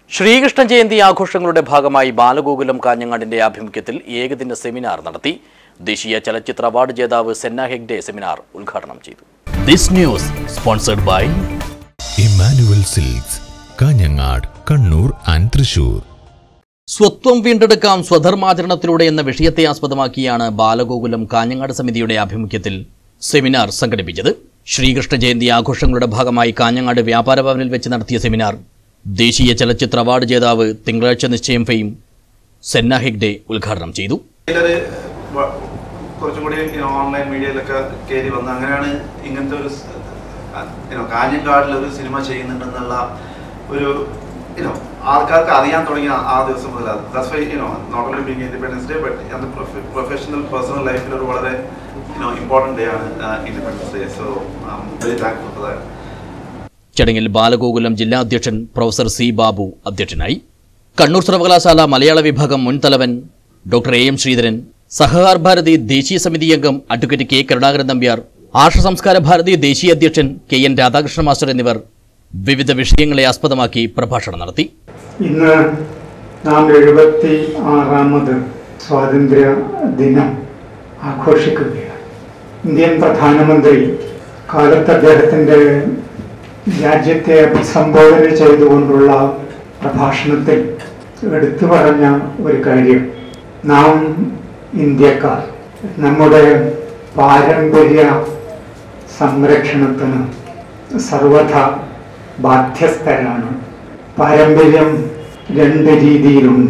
ശ്രീകൃഷ്ണ ജയന്തി ആഘോഷങ്ങളുടെ ഭാഗമായി ബാലഗോകുലം കാഞ്ഞങ്ങാടിന്റെ ആഭിമുഖ്യത്തിൽ ഏകദിന സെമിനാർ നടത്തി ദേശീയ ചലച്ചിത്ര അവാർഡ് ജേതാവ് സെന്ന ഹെഗ്ഡെ സെമിനാർ ഉദ്ഘാടനം ചെയ്തു this news sponsored by Immanuel silks Kanhangad Kannur and Thrissur സ്വത്വം വീണ്ടെടുക്കാം സ്വധർമാചരണത്തിലൂടെ എന്ന വിഷയത്തെ ആസ്പദമാക്കിയാണ് ബാലഗോകുലം കാഞ്ഞങ്ങാട് സമിതിയുടെ ആഭിമുഖ്യത്തിൽ സെമിനാർ സംഘടിപ്പിച്ചത് ശ്രീകൃഷ്ണ ജയന്തി ആഘോഷങ്ങളുടെ ഭാഗമായി കാഞ്ഞങ്ങാട് വ്യാപാര ഭവനിൽ വെച്ച് നടത്തിയ സെമിനാർ ദേശീയ ചലച്ചിത്ര അവാർഡ് ജേതാവ് തിങ്കളാഴ്ച നിശ്ചയം ഫെയിം സെന്ന ഹെഗ്ഡെ ഉദ്ഘാടനം ചെയ്തു ചിലര് വ- കുറച്ചും കൂടി ഓൺലൈൻ മീഡിയയിലൊക്കെ കയറി വന്ന് അങ്ങനെയാണ് ഇങ്ങനത്തെ ഒരു സ്- ആ, you know, കാഞ്ഞങ്ങാടിൽ ഒരു സിനിമ ചെയ്യുന്നുണ്ടെന്നുള്ള ഒരു യുനോ ആൾക്കാർക്ക് അറിയാൻ തുടങ്ങിയ ആ- ആ ദിവസം മുതൽ that's why you know not only being independence day but അത് പ്രൊഫഷണൽ പേഴ്സണൽ ലൈഫിൽ ഒരു വളരെ യുനോ ഇമ്പോർട്ടൻറ്റ് ഡേ ആണ് independence day so very thankful for that ചടങ്ങിൽ ബാലഗോകുലം ജില്ലാ അധ്യക്ഷൻ പ്രൊഫസർ സി ബാബു അധ്യക്ഷനായി കണ്ണൂർ സർവകലാശാല മലയാള വിഭാഗം മുൻ തലവൻ doctor A M Sreedharan Sahakar Bharati ദേശീയ സമിതി അംഗം അഡ്വക്കേറ്റ് കെ കരുണാകരൻ നമ്പ്യാർ ആർഷ സംസ്കാര ഭാരതി ദേശീയ അധ്യക്ഷൻ കെ എൻ രാധാകൃഷ്ണ മാസ്റ്റർ എന്നിവർ വിവിധ വിഷയങ്ങളെ ആസ്പദമാക്കി പ്രഭാഷണം നടത്തി ഇന്ന് നാം എഴുപത്തി ആറാമത് സ്വാതന്ത്ര്യ ദിനം ആഘോഷിക്കുകയാണ് ഇന്ത്യൻ പ്രധാനമന്ത്രി കാലത്ത് അദ്ദേഹത്തിൻ്റെ രാജ്യത്തെ അഭിസംബോധന ചെയ്തുകൊണ്ടുള്ള പ്രഭാഷണത്തിൽ എടുത്തു പറഞ്ഞ ഒരു കാര്യം നാം ഇന്ത്യക്കാർ നമ്മുടെ പാരമ്പര്യ സംരക്ഷണത്തിന് സർവഥ ബാധ്യസ്ഥരാണ് പാരമ്പര്യം രണ്ട് രീതിയിലുണ്ട്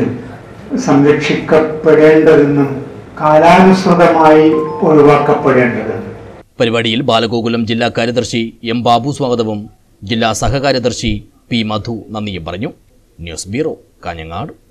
സംരക്ഷിക്കപ്പെടേണ്ടതെന്നും കാലാനുസൃതമായി ഒഴിവാക്കപ്പെടേണ്ടതെന്നും പരിപാടിയിൽ ബാലഗോകുലം ജില്ലാ കാര്യദർശി എം ബാബു സ്വാഗതവും ജില്ലാ സഹകാര്യദർശി പി മധു നന്ദിയും പറഞ്ഞു ന്യൂസ് ബ്യൂറോ കാഞ്ഞങ്ങാട്